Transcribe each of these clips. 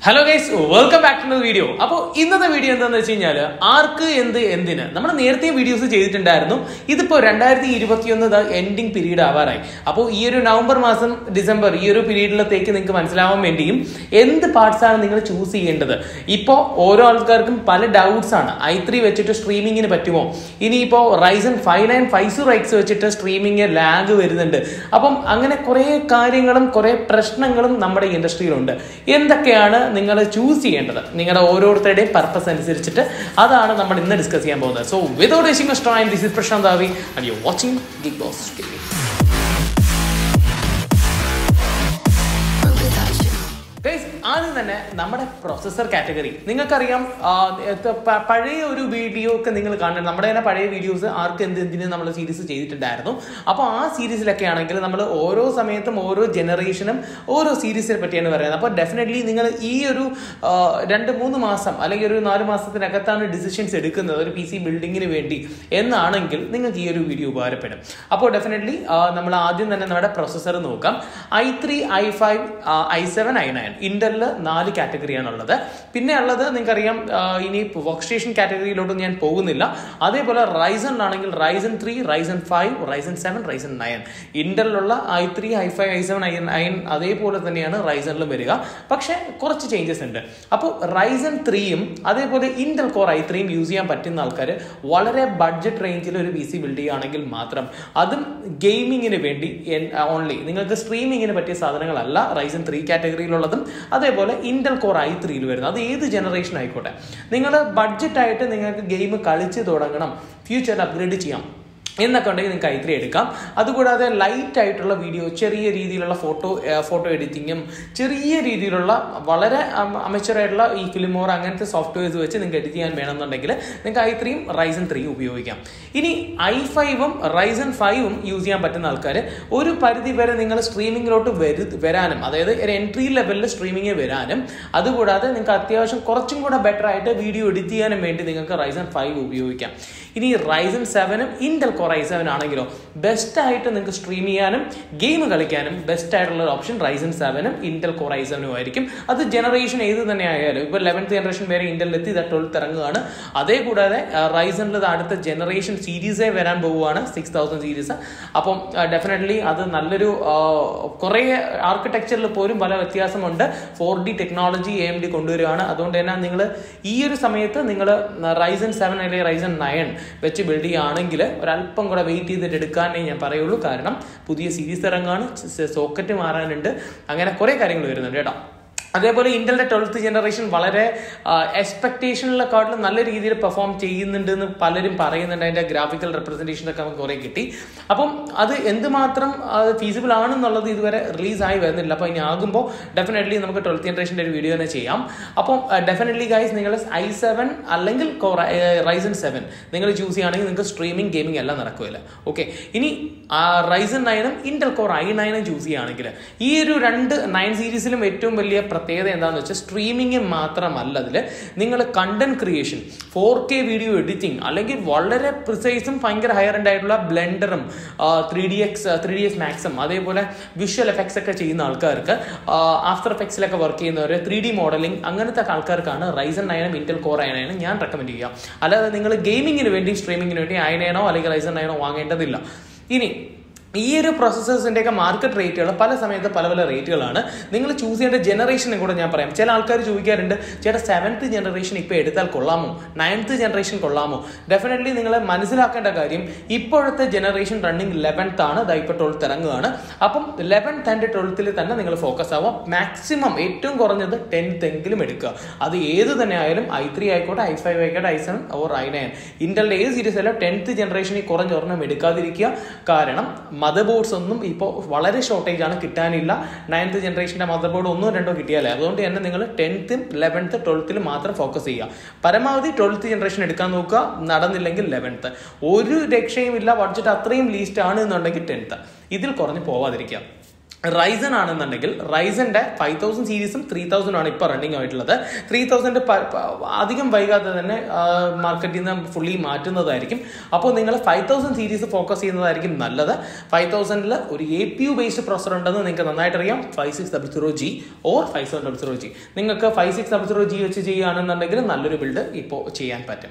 hello guys welcome back to video അപ്പോൾ ഇന്നത്തെ video എന്താണെന്ന് വെച്ച് കഴിഞ്ഞാൽ ആർക്ക് എന്ത് എന്തിന് നമ്മൾ നേരത്തെ വീഡിയോസ് ചെയ്തിട്ടുണ്ടായിരുന്നു ഇതിപ്പോൾ രണ്ടായിരത്തി ഇരുപത്തിയൊന്ന് എൻഡിങ് പീരീഡ് ആവാറായി അപ്പോൾ ഈ ഒരു നവംബർ മാസം ഡിസംബർ ഈ ഒരു പീരീഡിലത്തേക്ക് നിങ്ങൾക്ക് മനസ്സിലാവാൻ വേണ്ടിയും എന്ത് പാർട്സ് ആണ് നിങ്ങൾ ചൂസ് ചെയ്യേണ്ടത് ഇപ്പോൾ ഓരോ ആൾക്കാർക്കും പല ഡൗട്ട്സ് ആണ് ഐ ത്രീ വെച്ചിട്ട് സ്ട്രീമിങ്ങിന് പറ്റുമോ ഇനിയിപ്പോൾ Ryzen five nine five zero X വെച്ചിട്ട് സ്ട്രീമിങ് ലാഗ് വരുന്നുണ്ട് അപ്പം അങ്ങനെ കുറേ കാര്യങ്ങളും കുറേ പ്രശ്നങ്ങളും നമ്മുടെ ഇൻഡസ്ട്രിയിലുണ്ട് എന്തൊക്കെയാണ് നിങ്ങൾ ചൂസ് ചെയ്യേണ്ടത് നിങ്ങളുടെ ഓരോരുത്തരുടെയും പർപ്പസ് അനുസരിച്ചിട്ട് അതാണ് നമ്മൾ ഇന്ന് ഡിസ്കസ് ചെയ്യാൻ പോകുന്നത് so without wasting time this is Prashanth Avi and you watching Gig Boss guys ആദ്യം തന്നെ നമ്മുടെ പ്രൊസസർ കാറ്റഗറി നിങ്ങൾക്കറിയാം ആ, ഇത് പ- പഴയ ഒരു വീഡിയോ ഒക്കെ നിങ്ങൾ കാണുന്നുണ്ട് നമ്മുടെ തന്നെ പഴയ വീഡിയോസ് ആർക്ക് എന്ത് എന്തിന് നമ്മൾ സീരീസ് ചെയ്തിട്ടുണ്ടായിരുന്നു അപ്പോൾ ആ സീരീസിലൊക്കെ ആണെങ്കിൽ നമ്മൾ ഓരോ സമയത്തും ഓരോ ജനറേഷനും ഓരോ സീരീസിനെ പറ്റിയാണ് പറയുന്നത് അപ്പോൾ ഡെഫിനറ്റ്ലി നിങ്ങൾ ഈ ഒരു ആ, രണ്ട് മൂന്ന് മാസം അല്ലെങ്കിൽ ഒരു നാല് മാസത്തിനകത്താണ് ഡിസിഷൻസ് എടുക്കുന്നത് ഒരു പി സി ബിൽഡിങ്ങിന് വേണ്ടി എന്നാണെങ്കിൽ നിങ്ങൾക്ക് ഈ ഒരു വീഡിയോ ഉപകാരപ്പെടും അപ്പോൾ ഡെഫിനറ്റ്ലി നമ്മൾ ആദ്യം തന്നെ നമ്മുടെ പ്രൊസസ്സർ നോക്കാം I three I five I seven I nine ഇന്റലിൽ നാല് കാറ്റഗറിയാണ് ഉള്ളത് പിന്നെ ഉള്ളത് നിങ്ങൾക്കറിയാം ആ, ഇനി വർക്ക് സ്റ്റേഷൻ കാറ്റഗറിയിലോട്ട് ഞാൻ പോകുന്നില്ല അതേപോലെ റൈസൺ ആണെങ്കിൽ Ryzen three Ryzen five Ryzen seven Ryzen nine ഇന്റലിലുള്ള I three I five I seven I nine അതേപോലെ തന്നെയാണ് റൈസണിലും വരിക പക്ഷെ കുറച്ച് ചേഞ്ചസ് ഉണ്ട് അപ്പോൾ റൈസൺ ത്രീയും അതേപോലെ ഇന്റൽ കോർ ഐ ത്രീയും യൂസ് ചെയ്യാൻ പറ്റുന്ന ആൾക്കാർ വളരെ ബഡ്ജറ്റ് റേഞ്ചിൽ ഒരു പി സി ബിൽഡ് ചെയ്യുകയാണെങ്കിൽ മാത്രം അതും ഗെയിമിങ്ങിന് വേണ്ടി ഓൺലി നിങ്ങൾക്ക് സ്ട്രീമിങ്ങിന് പറ്റിയ സാധനങ്ങളല്ല റൈസൺ ത്രീ കാറ്റഗറിയിലുള്ളതും അതേപോലെ ഇന്റൽ കോർ ഐ ത്രീയിൽ വരുന്നത് അത് ഏത് ജനറേഷൻ ആയിക്കോട്ടെ നിങ്ങൾ ബഡ്ജറ്റായിട്ട് നിങ്ങൾക്ക് ഗെയിം കളിച്ച് തുടങ്ങണം ഫ്യൂച്ചറിൽ അപ്ഗ്രേഡ് ചെയ്യാം എന്നൊക്കെ ഉണ്ടെങ്കിൽ നിങ്ങൾക്ക് ഐ ത്രീ എടുക്കാം അതുകൂടാതെ ലൈറ്റ് ആയിട്ടുള്ള വീഡിയോ ചെറിയ രീതിയിലുള്ള ഫോട്ടോ ഫോട്ടോ എഡിറ്റിങ്ങും ചെറിയ രീതിയിലുള്ള വളരെ അമച്ചറായിട്ടുള്ള ഈ ഫിലിമോർ അങ്ങനത്തെ സോഫ്റ്റ്വെയർസ് വെച്ച് നിങ്ങൾക്ക് എഡിറ്റ് ചെയ്യാൻ വേണമെന്നുണ്ടെങ്കിൽ നിങ്ങൾക്ക് ഐ ത്രീയും റൈസൺ ത്രീയും ഉപയോഗിക്കാം ഇനി ഐ ഫൈവും റൈസൺ ഫൈവും യൂസ് ചെയ്യാൻ പറ്റുന്ന ആൾക്കാർ ഒരു പരിധി വരെ നിങ്ങൾ സ്ട്രീമിങ്ങിലോട്ട് വരു വരാനും അതായത് ഒരു എൻട്രി ലെവലിൽ സ്ട്രീമിങ് വരാനും അതുകൂടാതെ നിങ്ങൾക്ക് അത്യാവശ്യം കുറച്ചും കൂടെ ബെറ്റർ ആയിട്ട് വീഡിയോ എഡിറ്റ് ചെയ്യാനും വേണ്ടി നിങ്ങൾക്ക് റൈസൺ ഫൈവ് ഉപയോഗിക്കാം ഇനി റൈസൺ സെവനും ഇന്റൽ കോർ ഐ സെവൻ ആണെങ്കിലോ ബെസ്റ്റ് ആയിട്ട് നിങ്ങൾക്ക് സ്ട്രീം ചെയ്യാനും ഗെയിം കളിക്കാനും ബെസ്റ്റ് ആയിട്ടുള്ള ഒരു ഓപ്ഷൻ റൈസൺ സെവനും ഇന്റൽ കോർ ഐ സെവനും ആയിരിക്കും അത് ജനറേഷൻ ഏത് തന്നെ ആയാലും ഇപ്പോൾ ലെവൻത്ത് ജനറേഷൻ വരെ ഇന്റലിൽ എത്തി ഇത് ട്വൽത്ത് ഇറങ്ങുകയാണ് അതേ കൂടാതെ റൈസണിൽ അടുത്ത ജനറേഷൻ സീരീസേ വരാൻ പോവുകയാണ് സിക്സ് തൗസൻഡ് സീരീസ് അപ്പം ഡെഫിനറ്റ്ലി അത് നല്ലൊരു ആ, കുറേ ആർക്കിടെക്ചറിൽ പോലും പല വ്യത്യാസമുണ്ട് four D technology A M D കൊണ്ടുവരികയാണ് അതുകൊണ്ട് തന്നെ നിങ്ങൾ ഈ ഒരു സമയത്ത് നിങ്ങൾ റൈസൺ സെവൻ അല്ലെങ്കിൽ റൈസൺ നയൻ വെച്ച് ബിൽഡ് ചെയ്യുകയാണെങ്കിൽ ഒരല്പം കൂടെ വെയിറ്റ് ചെയ്തിട്ട് എടുക്കാനേ ഞാൻ പറയുള്ളൂ കാരണം പുതിയ സീരീസ് ഇറങ്ങാണ് സോക്കറ്റ് മാറാനുണ്ട് അങ്ങനെ കുറേ കാര്യങ്ങൾ വരുന്നുണ്ട് കേട്ടോ അതേപോലെ ഇന്റലിന്റെ ട്വൽത്ത് ജനറേഷൻ വളരെ എക്സ്പെക്ടേഷനിലെക്കാട്ടിലും നല്ല രീതിയിൽ പെർഫോം ചെയ്യുന്നുണ്ട് എന്ന് പലരും പറയുന്നുണ്ട് അതിന്റെ ഗ്രാഫിക്കൽ റെപ്രസെന്റേഷൻ ഒക്കെ നമുക്ക് കുറെ കിട്ടി അപ്പം അത് എന്തുമാത്രം ഫീസിബിൾ ആണെന്നുള്ളത് ഇതുവരെ റിലീസ് ആയി വരുന്നില്ല അപ്പോൾ ഇനി ആകുമ്പോൾ ഡെഫിനറ്റ്ലി നമുക്ക് ട്വൽത്ത് ജനറേഷൻ്റെ ഒരു വീഡിയോ തന്നെ ചെയ്യാം അപ്പം ഡെഫിനറ്റ്ലി ഗൈസ് നിങ്ങൾ ഐ സെവൻ അല്ലെങ്കിൽ റൈസൺ സെവൻ നിങ്ങൾ ചൂസ് ചെയ്യുകയാണെങ്കിൽ നിങ്ങൾക്ക് സ്ട്രീമിംഗ് ഗെയിമിംഗ് എല്ലാം നടക്കുമല്ലോ ഓക്കെ ഇനി റൈസൺ നയനും ഇന്റൽ കോർ ഐ നയനും ചൂസ് ചെയ്യുകയാണെങ്കിൽ ഈ ഒരു രണ്ട് നയൻ സീരീസിലും ഏറ്റവും വലിയ പ്രത്യേകത എന്താണെന്ന് വെച്ചാൽ സ്ട്രീമിംഗ് മാത്രമല്ല അതിൽ നിങ്ങൾ content creation four K video editing അല്ലെങ്കിൽ വളരെ പ്രിസൈസും ഭയങ്കര ഹയർ എൻഡ് ആയിട്ടുള്ള ബ്ലെൻഡറും three D X three D X മാക്സും അതേപോലെ വിഷ്വൽ എഫക്ട്സ് ഒക്കെ ചെയ്യുന്ന ആൾക്കാർക്ക് ആഫ്റ്റർ എഫക്ട്സിലൊക്കെ വർക്ക് ചെയ്യുന്നവർ ത്രീ ഡി മോഡലിംഗ് അങ്ങനത്തെ ആൾക്കാർക്കാണ് റൈസൺ നയനും ഇന്റൽ കോർ നയനും ഞാൻ റെക്കമെൻഡ് ചെയ്യുക അല്ലാതെ നിങ്ങൾ ഗെയിമിങ്ങിന് വേണ്ടി സ്ട്രീമിങ്ങിന് വേണ്ടി അയനോ അല്ലെങ്കിൽ റൈസൺ നയനോ വാങ്ങേണ്ടതില്ല ഇനി ഈ ഒരു പ്രോസസ്സേഴ്സിൻ്റെ ഒക്കെ മാർക്കറ്റ് റേറ്റുകൾ പല സമയത്ത് പല പല റേറ്റുകളാണ് നിങ്ങൾ ചൂസ് ചെയ്യേണ്ട ജനറേഷനും കൂടെ ഞാൻ പറയാം ചില ആൾക്കാർ ചോദിക്കാറുണ്ട് ചേട്ടാ സെവൻത്ത് ജനറേഷൻ ഇപ്പോൾ എടുത്താൽ കൊള്ളാമോ നയൻത്ത് ജനറേഷൻ കൊള്ളാമോ ഡെഫിനറ്റ്ലി നിങ്ങൾ മനസ്സിലാക്കേണ്ട കാര്യം ഇപ്പോഴത്തെ ജനറേഷൻ റണ്ണിങ് ലെവൻത്ത് ആണ് ഇതാ ഇപ്പോൾ ട്വൽത്ത് ഇറങ്ങുകയാണ് അപ്പം ലെവൻത്ത് ആൻഡ് ട്വൽത്തിൽ തന്നെ നിങ്ങൾ ഫോക്കസ് ആവുക മാക്സിമം ഏറ്റവും കുറഞ്ഞത് ടെൻത്ത് എങ്കിലും എടുക്കുക അത് ഏത് തന്നെ ആയാലും ഐ ത്രീ ആയിക്കോട്ടെ ഐ ഫൈവ് ആയിക്കോട്ടെ I seven or I nine ഇന്റലിന്റെ ഏത് സീരീസ് ആയാലും ടെൻത്ത് ജനറേഷനിൽ കുറഞ്ഞ ഒരെണ്ണം എടുക്കാതിരിക്കുക കാരണം മദർ ബോർഡ്സ് ഒന്നും ഇപ്പോൾ വളരെ ഷോർട്ടേജ് ആണ് കിട്ടാനില്ല നയൻത്ത് ജനറേഷൻ്റെ മദർ ബോർഡ് ഒന്നോ രണ്ടോ കിട്ടിയാലേ അതുകൊണ്ട് തന്നെ നിങ്ങൾ ടെൻത്തും ലെവൻത്ത് ട്വൽത്തിലും മാത്രം ഫോക്കസ് ചെയ്യുക പരമാവധി ട്വൽത്ത് ജനറേഷൻ എടുക്കാൻ നോക്കുക നടന്നില്ലെങ്കിൽ ലെവൻത്ത് ഒരു രക്ഷയും ഇല്ല ബഡ്ജറ്റ് അത്രയും ലീസ്റ്റ് ആണ് എന്നുണ്ടെങ്കിൽ ടെൻത്ത് ഇതിൽ കുറഞ്ഞ് പോവാതിരിക്കുക റൈസൺ ആണെന്നുണ്ടെങ്കിൽ റൈസന്റെ ഫൈവ് തൗസൻഡ് സീരീസും ത്രീ തൗസൻഡ് ആണ് ഇപ്പോൾ റണ്ണിങ് ആയിട്ടുള്ളത് ത്രീ തൗസൻഡ് അധികം വൈകാതെ തന്നെ മാർക്കറ്റിൽ നിന്ന് ഫുള്ളി മാറ്റുന്നതായിരിക്കും അപ്പോൾ നിങ്ങൾ ഫൈവ് തൗസൻഡ് സീരീസ് ഫോക്കസ് ചെയ്യുന്നതായിരിക്കും നല്ലത് ഫൈവ് തൗസൻഡിൽ ഒരു A P U based processor ഉണ്ടെന്ന് നിങ്ങൾക്ക് നന്നായിട്ട് അറിയാം five six double zero G or five seven double zero G നിങ്ങൾക്ക് five six double zero G വെച്ച് ചെയ്യുകയാണെന്നുണ്ടെങ്കിൽ നല്ലൊരു ബിൽഡ് ഇപ്പോൾ ചെയ്യാൻ പറ്റും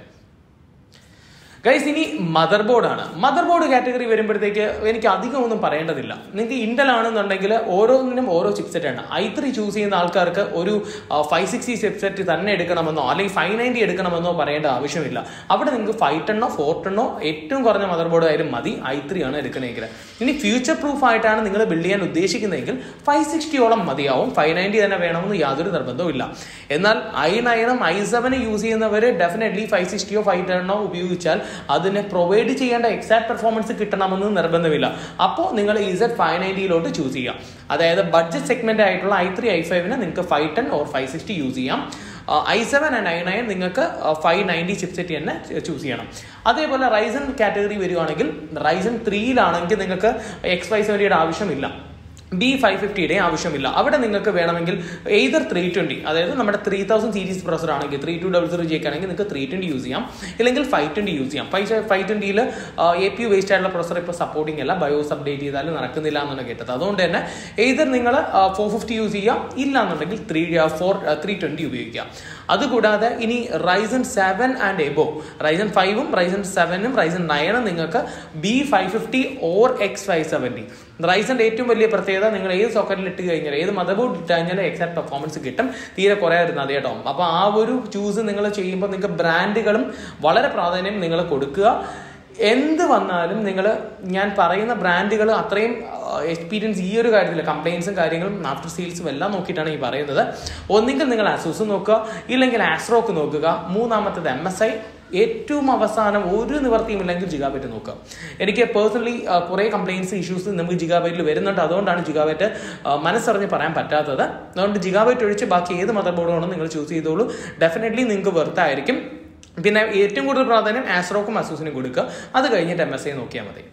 ഗൈസ് ഇനി മദർ ബോർഡാണ് മദർ ബോർഡ് കാറ്റഗറി വരുമ്പോഴത്തേക്ക് എനിക്ക് അധികം ഒന്നും പറയേണ്ടതില്ല നിങ്ങൾക്ക് ഇന്റൽ ആണെന്നുണ്ടെങ്കിൽ ഓരോന്നിനും ഓരോ ചിപ്സെറ്റ് ആണ് ഐ ത്രീ ചൂസ് ചെയ്യുന്ന ആൾക്കാർക്ക് ഒരു ഫൈവ് സിക്സ്റ്റി ചിപ്സെറ്റ് തന്നെ എടുക്കണമെന്നോ അല്ലെങ്കിൽ ഫൈവ് നയൻറ്റി എടുക്കണമെന്നോ പറയേണ്ട ആവശ്യമില്ല അവിടെ നിങ്ങൾക്ക് ഫൈവ് ടെണ്ണോ ഫോർ ടെണ്ണോ ഏറ്റവും കുറഞ്ഞ മദർ ബോർഡ് ആയാലും മതി ഐ ത്രീ ആണ് എടുക്കണമെങ്കിൽ ഇനി ഫ്യൂച്ചർ പ്രൂഫ് ആയിട്ടാണ് നിങ്ങൾ ബിൽഡ് ചെയ്യാൻ ഉദ്ദേശിക്കുന്നതെങ്കിൽ ഫൈവ് സിക്സ്റ്റിയോളം മതിയാവും ഫൈവ് നയൻറ്റി തന്നെ വേണമെന്ന് യാതൊരു നിർബന്ധവും ഇല്ല എന്നാൽ ഐ നയനും ഐ സെവനും യൂസ് ചെയ്യുന്നവർ ഡെഫിനറ്റ്ലി ഫൈവ് സിക്സ്റ്റിയോ ഫൈവ് ടെണ്ണോ ഉപയോഗിച്ചാൽ അതിനെ പ്രൊവൈഡ് ചെയ്യേണ്ട എക്സാക്ട് പെർഫോമൻസ് കിട്ടണമെന്ന് നിർബന്ധമില്ല അപ്പോൾ നിങ്ങൾ ഇസഡ് ഫൈവ് നയൻറ്റിയിലോട്ട് ചൂസ് ചെയ്യാം അതായത് ബഡ്ജറ്റ് സെഗ്മെന്റ് ആയിട്ടുള്ള ഐ ത്രീ ഐ ഫൈവിന് നിങ്ങൾക്ക് five ten or five sixty use ചെയ്യാം i seven and i nine നിങ്ങൾക്ക് ഫൈവ് നയൻറ്റി ചിപ്സെറ്റ് തന്നെ ചൂസ് ചെയ്യണം അതേപോലെ റൈസൺ കാറ്റഗറി വരികയാണെങ്കിൽ റൈസൺ ത്രീയിലാണെങ്കിൽ നിങ്ങൾക്ക് എക്സ് ഫൈവ് സെവൻറ്റിയുടെ ആവശ്യമില്ല ബി ഫൈവ് ഫിഫ്റ്റിയുടെ ആവശ്യമില്ല അവിടെ നിങ്ങൾക്ക് വേണമെങ്കിൽ എയ്തർ ത്രീ ട്വന്റി അതായത് നമ്മുടെ ത്രീ തൗസൻഡ് സീരീസ് പ്രൊസർ ആണെങ്കിൽ three two double zero G ഒക്കെ ആണെങ്കിൽ നിങ്ങൾക്ക് ത്രീ ട്വന്റി യൂസ് ചെയ്യാം ഇല്ലെങ്കിൽ ഫൈവ് ട്വന്റി യൂസ് ചെയ്യാം ഫൈവ് ഫൈവ് ട്വന്റിയിൽ എ പി യു വേസ്റ്റ് ആയിട്ടുള്ള പ്രൊസർ ഇപ്പോൾ സപ്പോർട്ടിംഗ് അല്ല ബയോസ് അപ്ഡേറ്റ് ചെയ്താലും നടക്കുന്നില്ല എന്നാണ് കേട്ടത് അതുകൊണ്ട് തന്നെ എയ്തർ നിങ്ങൾ ഫോർ ഫിഫ്റ്റി യൂസ് ചെയ്യാം ഇല്ല എന്നുണ്ടെങ്കിൽ ത്രീ ഫോർ ത്രീ ട്വന്റി ഉപയോഗിക്കാം അതുകൂടാതെ ഇനി Ryzen seven and above Ryzen ഫൈവും റൈസൺ സെവനും റൈസൺ നയനും നിങ്ങൾക്ക് B five fifty or X five seventy റൈസന്റെ ഏറ്റവും വലിയ പ്രത്യേകത നിങ്ങൾ ഏത് സോക്കറ്റിൽ ഇട്ട് കഴിഞ്ഞാൽ ഏത് മദർ ബോർഡ് ഇട്ട് കഴിഞ്ഞാൽ എക്സാക്ട് പെർഫോമൻസ് കിട്ടും തീരെ കുറയായിരുന്നു അതേ കേട്ടോ അപ്പൊ ആ ഒരു ചൂസ് നിങ്ങൾ ചെയ്യുമ്പോൾ നിങ്ങൾക്ക് ബ്രാൻഡുകളും വളരെ പ്രാധാന്യം നിങ്ങൾ കൊടുക്കുക എന്ത് വന്നാലും നിങ്ങൾ ഞാൻ പറയുന്ന ബ്രാൻഡുകൾ അത്രയും എക്സ്പീരിയൻസ് ഈ ഒരു കാര്യത്തിൽ കംപ്ലയിൻസും കാര്യങ്ങളും ആഫ്റ്റർ സെയിൽസും എല്ലാം നോക്കിയിട്ടാണ് ഈ പറയുന്നത് ഒന്നുകിൽ നിങ്ങൾ ആസൂസ് നോക്കുക ഇല്ലെങ്കിൽ ആസ്ട്രോക്ക് നോക്കുക മൂന്നാമത്തത് എം എസ് ഐ ഏറ്റവും അവസാനം ഒരു നിവർത്തിയും ഇല്ലെങ്കിൽ ജിഗാബൈറ്റ് നോക്കുക എനിക്ക് പേഴ്സണലി കുറേ കംപ്ലയിൻസ് ഇഷ്യൂസ് നമുക്ക് ജിഗാബൈറ്റിൽ വരുന്നുണ്ട് അതുകൊണ്ടാണ് ജിഗാബൈറ്റ് മനസ്സറിഞ്ഞ് പറയാൻ പറ്റാത്തത് അതുകൊണ്ട് ജിഗാബൈറ്റ് ഒഴിച്ച് ബാക്കി ഏത് മദർ ബോർഡാണോ നിങ്ങൾ ചൂസ് ചെയ്തോളൂ ഡെഫിനറ്റ്ലി നിങ്ങൾക്ക് വെറുത്തായിരിക്കും പിന്നെ ഏറ്റവും കൂടുതൽ പ്രാധാന്യം ആസ്ട്രോക്കും അസൂസിനും കൊടുക്കുക അത് കഴിഞ്ഞിട്ട് എം എസ് ഐ നോക്കിയാൽ മതി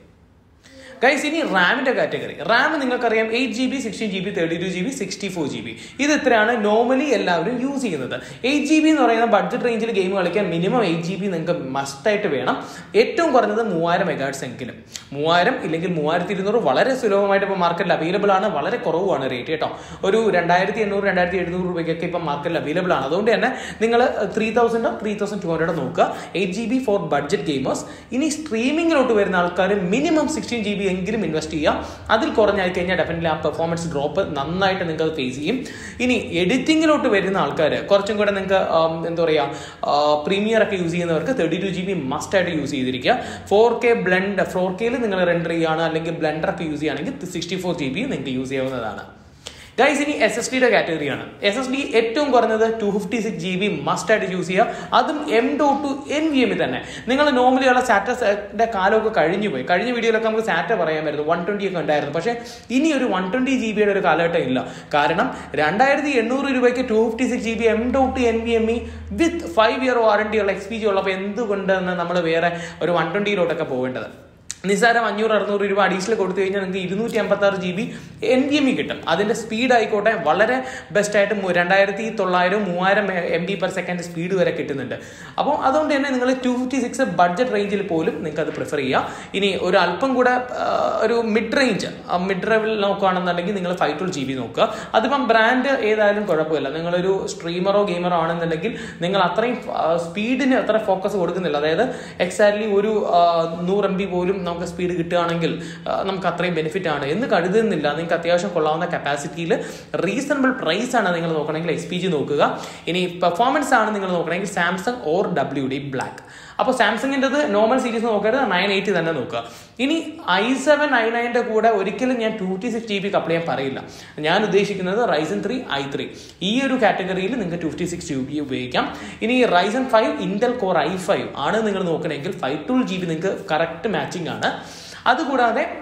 ഗൈസ് ഇനി റാമിന്റെ കാറ്റഗറി റാം നിങ്ങൾക്കറിയാം eight G B sixteen G B thirty two GB B sixty four GB B ഇത് ഇത്രയാണ് നോർമലി എല്ലാവരും യൂസ് ചെയ്യുന്നത് എയ്റ്റ് ജി ബി എന്ന് പറയുന്ന ബഡ്ജറ്റ് റേഞ്ചിൽ ഗെയിം കളിക്കാൻ മിനിമം എയ്റ്റ് ജി ബി നിങ്ങൾക്ക് മസ്റ്റായിട്ട് വേണം ഏറ്റവും കുറഞ്ഞത് മൂവായിരം മെഗാട്സ് എങ്കിലും മൂവായിരം ഇല്ലെങ്കിൽ മൂവായിരത്തി ഇരുന്നൂറ് വളരെ സുലഭമായിട്ട് ഇപ്പോൾ മാർക്കറ്റിൽ അവൈലബിൾ ആണ് വളരെ കുറവാണ് റേറ്റ് കേട്ടോ ഒരു രണ്ടായിരത്തി എണ്ണൂറ് രണ്ടായിരത്തി എഴുന്നൂറ് രൂപയ്ക്കൊക്കെ ഇപ്പം മാർക്കറ്റിൽ അവൈലബിൾ ആണ് അതുകൊണ്ട് തന്നെ നിങ്ങൾ ത്രീ തൗസൻഡോ ത്രീ തൗസൻഡ് ടു ഹൺഡ്രഡോ നോക്കുക eight G B four budget gamers ഇനി സ്ട്രീമിങ്ങിലോട്ട് വരുന്ന ആൾക്കാർ മിനിമം സിക്സ്റ്റീൻ ജി ബി എങ്കിലും ഇൻവെസ്റ്റ് ചെയ്യുക അതിൽ കുറഞ്ഞായി കഴിഞ്ഞാൽ ഡെഫിനറ്റ്ലി ആ പെർഫോമൻസ് ഡ്രോപ്പ് നന്നായിട്ട് നിങ്ങൾക്ക് അത് ഫേസ് ചെയ്യും ഇനി എഡിറ്റിങ്ങിലോട്ട് വരുന്ന ആൾക്കാർ കുറച്ചും കൂടെ നിങ്ങൾക്ക് എന്താ പറയുക പ്രീമിയർ ഒക്കെ യൂസ് ചെയ്യുന്നവർക്ക് തേർട്ടി ടു ജി ബി മസ്റ്റ് ആയിട്ട് യൂസ് ചെയ്തിരിക്കുക ഫോർ കെ ബ്ലെൻഡ് ഫോർ കെയിൽ നിങ്ങൾ റെൻഡർ ചെയ്യുകയാണ് അല്ലെങ്കിൽ ബ്ലെൻഡർ ഒക്കെ യൂസ് ചെയ്യുകയാണെങ്കിൽ സിക്സ്റ്റി ഫോർ ജി ബി നിങ്ങൾക്ക് യൂസ് ചെയ്യാവുന്നതാണ് ഗൈസ് ഇനി എസ് എസ് ഡിയുടെ കാറ്റഗറിയാണ് എസ് എസ് ഡി ഏറ്റവും കുറഞ്ഞത് ടു ഫിഫ്റ്റി സിക്സ് ജി ബി മസ്റ്റ് ആയിട്ട് യൂസ് ചെയ്യുക അതും M Dr to N V എമ്മിൽ തന്നെ നിങ്ങൾ നോർമലി ഉള്ള സാറ്റസിന്റെ കാലമൊക്കെ കഴിഞ്ഞു പോയി കഴിഞ്ഞ വീഡിയോയിലൊക്കെ നമുക്ക് സാറ്റ പറയാമായിരുന്നു വൺ ട്വന്റി ഒക്കെ ഉണ്ടായിരുന്നു പക്ഷേ ഇനി ഒരു വൺ ട്വന്റി ജി ബിയുടെ ഒരു കാലഘട്ടം ഇല്ല കാരണം രണ്ടായിരത്തി എണ്ണൂറ് രൂപയ്ക്ക് two fifty six GB M dot Dr to N M E with five year year വാറണ്ടി ഉള്ള എക്സ് പി ജി ഉള്ളപ്പോൾ എന്തുകൊണ്ടെന്ന് നമ്മൾ വേറെ ഒരു വൺ ട്വന്റിയിലോട്ടൊക്കെ പോകേണ്ടത് നിസ്സാരം അഞ്ഞൂറ് അറുന്നൂറ് രൂപ അഡീഷണൽ കൊടുത്തു കഴിഞ്ഞാൽ നിങ്ങൾക്ക് ഇരുന്നൂറ്റി അമ്പത്തി ആറ് G B N M E E കിട്ടും അതിന്റെ സ്പീഡ് ആയിക്കോട്ടെ വളരെ ബെസ്റ്റ് ആയിട്ട് മു- രണ്ടായിരത്തി തൊള്ളായിരം മൂവായിരം M B per second speed വരെ കിട്ടുന്നുണ്ട് അപ്പോൾ അതുകൊണ്ട് തന്നെ നിങ്ങൾ ടു ഫിഫ്റ്റി സിക്സ് ബഡ്ജറ്റ് റേഞ്ചിൽ പോലും നിങ്ങൾക്ക് അത് പ്രിഫർ ചെയ്യാം ഇനി ഒരു അല്പം കൂടെ ആ, ഒരു മിഡ് റേഞ്ച് മിഡ് ലെവൽ നോക്കുകയാണെന്നുണ്ടെങ്കിൽ നിങ്ങൾ ഫൈവ് ട്വൽ ജി ബി നോക്കുക അതിപ്പം ബ്രാൻഡ് ഏതായാലും കുഴപ്പമില്ല നിങ്ങളൊരു സ്ട്രീമറോ ഗെയിമറോ ആണെന്നുണ്ടെങ്കിൽ നിങ്ങൾ അത്രയും സ്പീഡിന് അത്ര ഫോക്കസ് കൊടുക്കുന്നില്ല അതായത് എക്സാക്ട്ലി ഒരു ആ, നൂറ് എം ബി പോലും നമുക്ക് സ്പീഡ് കിട്ടുകയാണെങ്കിൽ ആ, നമുക്ക് അത്രയും ബെനിഫിറ്റ് ആണ് എന്ന് കരുതുന്നില്ല നിങ്ങൾക്ക് അത്യാവശ്യം കൊള്ളാവുന്ന കപ്പാസിറ്റിയിൽ റീസണബിൾ പ്രൈസ് ആണ് നിങ്ങൾ നോക്കണമെങ്കിൽ എക്സ് പി ജി നോക്കുക ഇനി പെർഫോമൻസ് ആണ് നിങ്ങൾ നോക്കണമെങ്കിൽ Samsung or W D black അപ്പോൾ സാംസങ്ങിൻ്റെത് നോർമൽ സീരീസ് നോക്കരുത് നയൻ എയ്റ്റി തന്നെ നോക്കുക ഇനി ഐ സെവൻ ഐ നയൻ്റെ കൂടെ ഒരിക്കലും ഞാൻ ടു ടി സിക്സ് ജി ബി കപ്പിൾ ചെയ്യാൻ പറയില്ല ഞാൻ ഉദ്ദേശിക്കുന്നത് റൈസൻ ത്രീ ഐ ത്രീ ഈ ഒരു കാറ്റഗറിയിൽ നിങ്ങൾക്ക് ടു ഫിഫ്റ്റി സിക്സ് ജി ബി ഉപയോഗിക്കാം ഇനി Ryzen five Intel core i five ആണ് നിങ്ങൾ നോക്കണമെങ്കിൽ ഫൈവ് ടു ജി ബി നിങ്ങൾക്ക് കറക്റ്റ് മാച്ചിങ് ആണ് അതുകൂടാതെ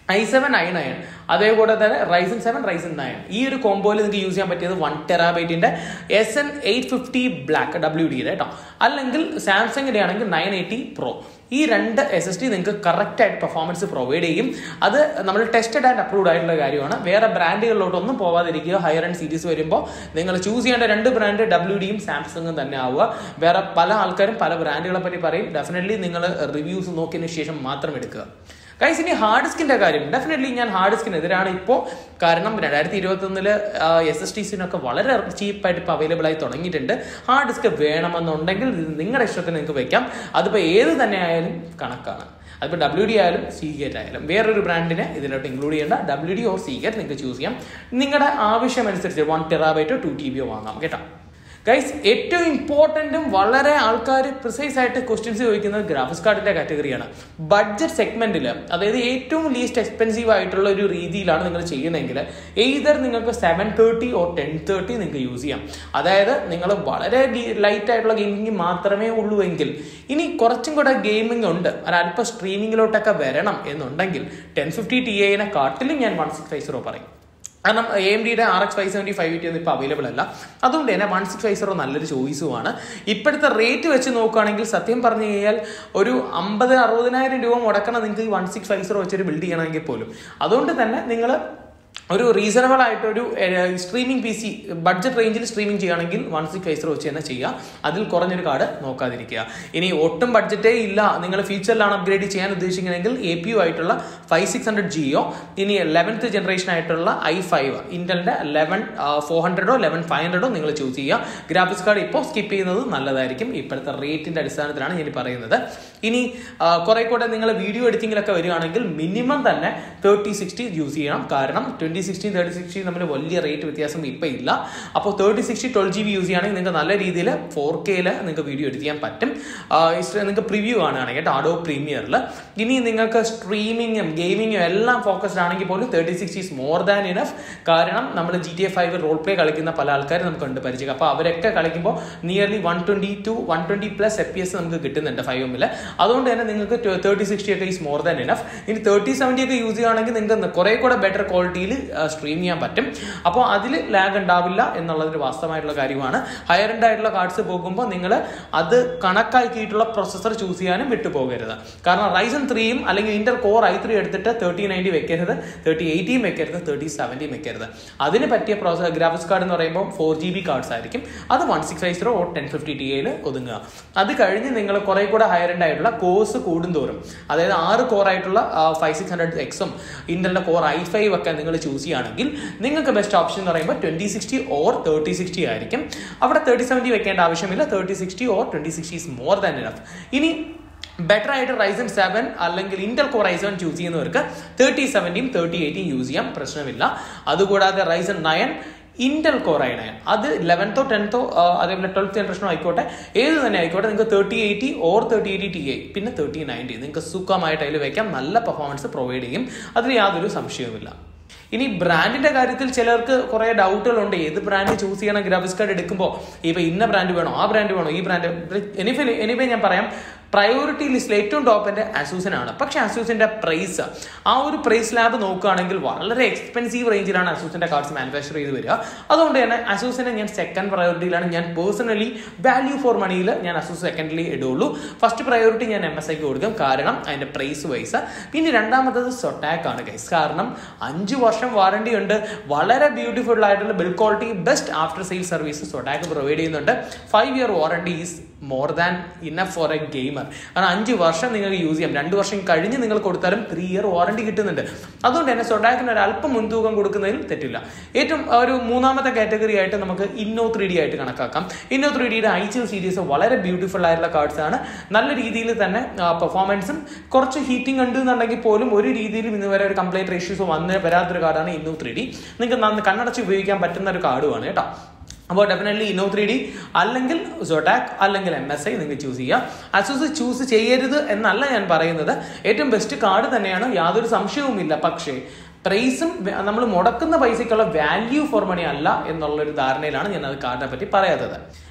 ഐ സെവൻ ഐ നയൻ അതേപോലെ തന്നെ റൈസൻ സെവൻ റൈസൻ നയൻ ഈ ഒരു കോമ്പോയിൽ നിങ്ങൾക്ക് യൂസ് ചെയ്യാൻ പറ്റിയത് വൺ ടെറാബൈറ്റിന്റെ S N eight fifty black W ഡിയുടെ കേട്ടോ അല്ലെങ്കിൽ സാംസങ്ങിന്റെ ആണെങ്കിൽ നയൻ എയ്റ്റി പ്രോ ഈ രണ്ട് എസ് എസ് ടി നിങ്ങൾക്ക് കറക്റ്റ് ആയിട്ട് പെർഫോമൻസ് പ്രൊവൈഡ് ചെയ്യും അത് നമ്മൾ ടെസ്റ്റഡ് ആൻഡ് അപ്രൂവ്ഡ് ആയിട്ടുള്ള കാര്യമാണ് വേറെ ബ്രാൻഡുകളിലോട്ടൊന്നും പോവാതിരിക്കുക ഹയർ ആൻഡ് സീരീസ് വരുമ്പോൾ നിങ്ങൾ ചൂസ് ചെയ്യേണ്ട രണ്ട് ബ്രാൻഡ് ഡബ്ല്യു ഡിയും സാംസങ്ങും തന്നെ ആവുക വേറെ പല ആൾക്കാരും പല ബ്രാൻഡുകളെ പറ്റി പറയും ഡെഫിനറ്റ്ലി നിങ്ങൾ റിവ്യൂസ് നോക്കിയതിന് ശേഷം മാത്രം എടുക്കുക ഗൈസ് ഇനി ഹാർഡ് ഡിസ്കിന്റെ കാര്യം ഡെഫിനറ്റ്ലി ഞാൻ ഹാർഡ് ഡിസ്കിനെതിരാണ് ഇപ്പോൾ കാരണം രണ്ടായിരത്തി ഇരുപത്തി ഒന്നില് എസ് എസ് ടി സിനൊക്കെ വളരെ ചീപ്പായിട്ട് ഇപ്പോൾ അവൈലബിൾ ആയി തുടങ്ങിയിട്ടുണ്ട് ഹാർഡ് ഡിസ്ക് വേണമെന്നുണ്ടെങ്കിൽ ഇത് നിങ്ങളുടെ ഇഷ്ടത്തിന് നിങ്ങൾക്ക് വെക്കാം അതിപ്പോൾ ഏത് തന്നെ ആയാലും കണക്കാണ് അതിപ്പോൾ ഡബ്ല്യു ഡി ആയാലും സീഗേറ്റ് ആയാലും വേറൊരു ബ്രാൻഡിനെ ഇതിലോട്ട് ഇൻക്ലൂഡ് ചെയ്യേണ്ട ഡബ്ല്യു ഡി ഓർ സീഗേറ്റ് നിങ്ങൾക്ക് ചൂസ് ചെയ്യാം നിങ്ങളുടെ ആവശ്യമനുസരിച്ച് വൺ ടെറാബൈറ്റോ ടു ടി ബിയോ വാങ്ങാം കേട്ടോ ഗൈസ് ഏറ്റവും ഇമ്പോർട്ടൻറ്റും വളരെ ആൾക്കാർ പ്രിസൈസ് ആയിട്ട് ക്വസ്റ്റ്യൻസ് ചോദിക്കുന്നത് ഗ്രാഫിക്സ് കാർഡിന്റെ കാറ്റഗറിയാണ് ബഡ്ജറ്റ് സെഗ്മെന്റിൽ അതായത് ഏറ്റവും ലീസ്റ്റ് എക്സ്പെൻസീവ് ആയിട്ടുള്ള ഒരു രീതിയിലാണ് നിങ്ങൾ ചെയ്യുന്നതെങ്കിൽ എയ്തർ നിങ്ങൾക്ക് seven thirty or ten thirty നിങ്ങൾക്ക് യൂസ് ചെയ്യാം അതായത് നിങ്ങൾ വളരെ ലൈറ്റ് ആയിട്ടുള്ള ഗെയിമിംഗ് മാത്രമേ ഉള്ളൂ എങ്കിൽ ഇനി കുറച്ചും കൂടെ ഗെയിമിംഗ് ഉണ്ട് ഒരല്പം സ്ട്രീമിങ്ങിലോട്ടൊക്കെ വരണം എന്നുണ്ടെങ്കിൽ ടെൻ ഫിഫ്റ്റി ടി എനെ കാട്ടിലും ഞാൻ വൺ സിക്സ് ഫൈവ് സീറോ പറയും കാരണം എ എം ഡിയുടെ R X five seventy five eighty ഒന്നും ഇപ്പോൾ അവൈലബിൾ അല്ല അതുകൊണ്ട് തന്നെ വൺ സിക്സ് ഫൈവ് സീറോ നല്ലൊരു ചോയ്സുമാണ് ഇപ്പോഴത്തെ റേറ്റ് വെച്ച് നോക്കുകയാണെങ്കിൽ സത്യം പറഞ്ഞു കഴിഞ്ഞാൽ ഒരു അമ്പത് അറുപതിനായിരം രൂപ മുടക്കണം നിങ്ങൾക്ക് ഈ വൺ സിക്സ് ഫൈവ് സീറോ വെച്ചൊരു ബിൽഡ് ചെയ്യണമെങ്കിൽ പോലും അതുകൊണ്ട് തന്നെ നിങ്ങൾ ഒരു റീസണബിൾ ആയിട്ടൊരു സ്ട്രീമിംഗ് പി സി ബഡ്ജറ്റ് റേഞ്ചിൽ സ്ട്രീമിംഗ് ചെയ്യുകയാണെങ്കിൽ വൺ സിക്സ് ഫൈവ് സീറോ വെച്ച് തന്നെ ചെയ്യുക അതിൽ കുറഞ്ഞൊരു കാർഡ് നോക്കാതിരിക്കുക ഇനി ഒട്ടും ബഡ്ജറ്റേ ഇല്ല നിങ്ങൾ ഫീച്ചറിലാണ് അപ്ഗ്രേഡ് ചെയ്യാൻ ഉദ്ദേശിക്കുന്നതെങ്കിൽ എ പി യു ആയിട്ടുള്ള ഫൈവ് സിക്സ് ഹൺഡ്രഡ് ജിയോ ഇനി ലെവൻത്ത് ജനറേഷൻ ആയിട്ടുള്ള ഐ ഫൈവ് ഇന്റലിന്റെ ലെവൻ ഫോർ ഹൺഡ്രഡോ ലെവൻ ഫൈവ് ഹൺഡ്രഡോ നിങ്ങൾ ചൂസ് ചെയ്യുക ഗ്രാഫിക്സ് കാർഡ് ഇപ്പോൾ സ്കിപ്പ് ചെയ്യുന്നത് നല്ലതായിരിക്കും ഇപ്പോഴത്തെ റേറ്റിന്റെ അടിസ്ഥാനത്തിലാണ് ഞാൻ പറയുന്നത് ഇനി കുറെ കൂടെ നിങ്ങൾ വീഡിയോ എഡിറ്റിംഗിലൊക്കെ വരികയാണെങ്കിൽ മിനിമം തന്നെ തേർട്ടി സിക്സ്റ്റി യൂസ് ചെയ്യണം കാരണം ട്വന്റി സിക്സ്റ്റീൻ തേർട്ടി സിക്സ്റ്റീൻ തമ്മിൽ വലിയ റേറ്റ് വ്യത്യാസം ഇപ്പം ഇല്ല അപ്പോൾ thirty sixty twelve GB use യൂസ് ചെയ്യുകയാണെങ്കിൽ നിങ്ങൾക്ക് നല്ല രീതിയിൽ ഫോർ കെയിൽ നിങ്ങൾക്ക് വീഡിയോ എഡിറ്റ് ചെയ്യാൻ പറ്റും നിങ്ങൾക്ക് പ്രിവ്യൂ കാണുകയാണെങ്കിൽ കേട്ടോ ആഡോ പ്രീമിയറിൽ ഇനി നിങ്ങൾക്ക് സ്ട്രീമിങ്ങും ഗെയിമിങ്ങും എല്ലാം ഫോക്കസ്ഡ് ആണെങ്കിൽ പോലും thirty six is more than enough കാരണം നമ്മൾ G T A five role play കളിക്കുന്ന പല ആൾക്കാരും നമുക്ക് ഉണ്ട് പരിചയം അപ്പോൾ അവരൊക്കെ കളിക്കുമ്പോൾ nearly one twenty two one twenty plus F P S നമുക്ക് കിട്ടുന്നുണ്ട് ഫൈവ് എമ്മിൽ അതുകൊണ്ട് തന്നെ നിങ്ങൾക്ക് തേർട്ടി സിക്സ്റ്റി ഒക്കെ ഈസ് മോർ ദാൻ ഇനഫ് ഇനി തേർട്ടി സെവൻറ്റി ഒക്കെ യൂസ് ചെയ്യുകയാണെങ്കിൽ നിങ്ങൾക്ക് കുറെ കൂടെ ബെറ്റർ ക്വാളിറ്റിയിൽ സ്ട്രീം ചെയ്യാൻ പറ്റും അപ്പോൾ അതിൽ ലാഗ് ഉണ്ടാവില്ല എന്നുള്ളതൊരു വാസ്തവമായിട്ടുള്ള കാര്യമാണ് ഹയർ എൻഡ് ആയിട്ടുള്ള കാർഡ്സ് പോകുമ്പോൾ നിങ്ങൾ അത് കണക്കാക്കിയിട്ടുള്ള പ്രൊസസ്സർ ചൂസ് ചെയ്യാനും വിട്ടുപോകരുത് കാരണം റൈസൺ ത്രീയും അല്ലെങ്കിൽ ഇന്റർ കോർ ഐ ത്രീ എടുത്തിട്ട് തേർട്ടി നയൻറ്റി വെക്കരുത് തേർട്ടി എയ്റ്റിയും വെക്കരുത് തേർട്ടി സെവൻറ്റിയും വെക്കരുത് അതിന് പറ്റിയ പ്രോസസ് ഗ്രാഫിക്സ് കാർഡ് എന്ന് പറയുമ്പോൾ ഫോർ ജി ബി കാർഡ്സ് ആയിരിക്കും അത് one six five zero ten fifty Ti എയിൽ ഒതുങ്ങുക അത് കഴിഞ്ഞ് നിങ്ങൾ കുറെ കൂടെ ഹയർ എൻഡ് ആയിട്ടുള്ള കോഴ്സ് കൂടുന്തോറും അതായത് ആറ് കോർ ആയിട്ടുള്ള ഫൈവ് സിക്സ് ഹൺഡ്രഡ് എക്സും ഇന്റലിന്റെ കോർ ഐ ഫൈവ് ഒക്കെ നിങ്ങൾ ചൂസ് ചെയ്യുകയാണെങ്കിൽ നിങ്ങൾക്ക് ബെസ്റ്റ് ഓപ്ഷൻ എന്ന് പറയുമ്പോൾ twenty sixty or thirty sixty ആയിരിക്കും അവിടെ തേർട്ടി സെവൻറ്റി വെക്കേണ്ട ആവശ്യമില്ല thirty sixty or twenty sixty is more than enough ഇനി ബെറ്റർ ആയിട്ട് റൈസൺ സെവൻ അല്ലെങ്കിൽ Intel core I seven choose ചെയ്യുന്നവർക്ക് തേർട്ടി സെവൻറ്റിയും തേർട്ടി എയ്റ്റിയും യൂസ് ചെയ്യാം പ്രശ്നമില്ല അതുകൂടാതെ Ryzen nine Intel core i nine അത് ലെവൻത്തോ ടെൻത്തോ അതേപോലെ ട്വൽത്ത് ജനറേഷനോ ആയിക്കോട്ടെ ഏത് തന്നെ ആയിക്കോട്ടെ നിങ്ങൾക്ക് thirty eighty or thirty eighty Ti ഐ പിന്നെ തേർട്ടി നയൻറ്റി നിങ്ങൾക്ക് സുഖമായിട്ട് അതിൽ വെക്കാം നല്ല പെർഫോമൻസ് പ്രൊവൈഡ് ചെയ്യും അതിന് യാതൊരു സംശയവുമില്ല ഇനി ബ്രാൻഡിന്റെ കാര്യത്തിൽ ചിലർക്ക് കുറെ ഡൗട്ടുകളുണ്ട് ഏത് ബ്രാൻഡ് ചൂസ് ചെയ്യണം ഗ്രാഫിക്സ് കാർഡ് എടുക്കുമ്പോൾ ഇപ്പൊ ഇന്ന ബ്രാൻഡ് വേണോ ആ ബ്രാൻഡ് വേണോ ഈ ബ്രാൻഡ് എനിഫെ എനിവേ ഞാൻ പറയാം പ്രയോറിറ്റി ലിസ്റ്റിൽ ഏറ്റവും ടോപ്പിന്റെ അസൂസിനാണ് പക്ഷെ അസൂസിന്റെ പ്രൈസ് ആ ഒരു പ്രൈസ് ലാബ് നോക്കുകയാണെങ്കിൽ വളരെ എക്സ്പെൻസീവ് റേഞ്ചിലാണ് അസൂസിന്റെ കാർഡ്സ് മാനുഫാക്ചർ ചെയ്ത് വരിക അതുകൊണ്ട് തന്നെ അസൂസിനെ ഞാൻ സെക്കൻഡ് പ്രയോറിറ്റിയിലാണ് ഞാൻ പേഴ്സണലി വാല്യൂ ഫോർ മണിയിൽ ഞാൻ അസൂസ് സെക്കൻഡിലി ഇടുള്ളൂ ഫസ്റ്റ് പ്രയോറിറ്റി ഞാൻ എം എസ് ഐക്ക് കൊടുക്കും കാരണം അതിന്റെ പ്രൈസ് വൈസ് പിന്നെ രണ്ടാമത്തത് സൊട്ടാക്ക് ആണ് ഗൈസ് കാരണം അഞ്ച് വർഷം വാറണ്ടി ഉണ്ട് വളരെ ബ്യൂട്ടിഫുൾ ആയിട്ടുള്ള build quality best after sale service Zotac provide ചെയ്യുന്നുണ്ട് five year warranty is more than enough for a gamer കാരണം അഞ്ച് വർഷം നിങ്ങൾക്ക് യൂസ് ചെയ്യാം രണ്ട് വർഷം കഴിഞ്ഞ് നിങ്ങൾ കൊടുത്താലും ത്രീ ഇയർ വാറണ്ടി കിട്ടുന്നുണ്ട് അതുകൊണ്ട് തന്നെ സൊഡാക്കിന് ഒരു അല്പം മുൻതൂക്കം കൊടുക്കുന്നതിൽ തെറ്റില്ല ഏറ്റവും ഒരു മൂന്നാമത്തെ കാറ്റഗറി ആയിട്ട് നമുക്ക് ഇന്നോ ത്രീ ഡി ആയിട്ട് കണക്കാക്കാം ഇന്നോ ത്രീ ഡിയുടെ ഐ ജി സീരീസ് വളരെ ബ്യൂട്ടിഫുൾ ആയിട്ടുള്ള കാർഡ്സ് ആണ് നല്ല രീതിയിൽ തന്നെ പെർഫോമൻസും കുറച്ച് ഹീറ്റിംഗ് ഉണ്ട് എന്നുണ്ടെങ്കിൽ പോലും ഒരു രീതിയിലും ഇന്ന് വരെ ഒരു കംപ്ലൈന്റ് റേഷ്യൂസ് വന്ന് വരാത്തൊരു കാർഡാണ് ഇന്നോ ത്രീ ഡി നിങ്ങൾക്ക് കണ്ണടച്ച് ഉപയോഗിക്കാൻ പറ്റുന്ന ഒരു കാർഡുമാണ് കേട്ടോ അപ്പോൾ ഡെഫിനറ്റ്ലി ഇന്നോ ത്രീ ഡി അല്ലെങ്കിൽ സൊട്ടാക് അല്ലെങ്കിൽ എം എസ് ഐ നിങ്ങൾക്ക് ചൂസ് ചെയ്യാം അസൂസ് ചൂസ് ചെയ്യരുത് എന്നല്ല ഞാൻ പറയുന്നത് ഏറ്റവും ബെസ്റ്റ് കാർഡ് തന്നെയാണ് യാതൊരു സംശയവുമില്ല പക്ഷേ പ്രൈസും നമ്മൾ മുടക്കുന്ന പൈസയ്ക്കുള്ള വാല്യൂ ഫോർ മണി അല്ല എന്നുള്ളൊരു ധാരണയിലാണ് ഞാൻ അത് കാർഡിനെ പറ്റി പറയാത്തത്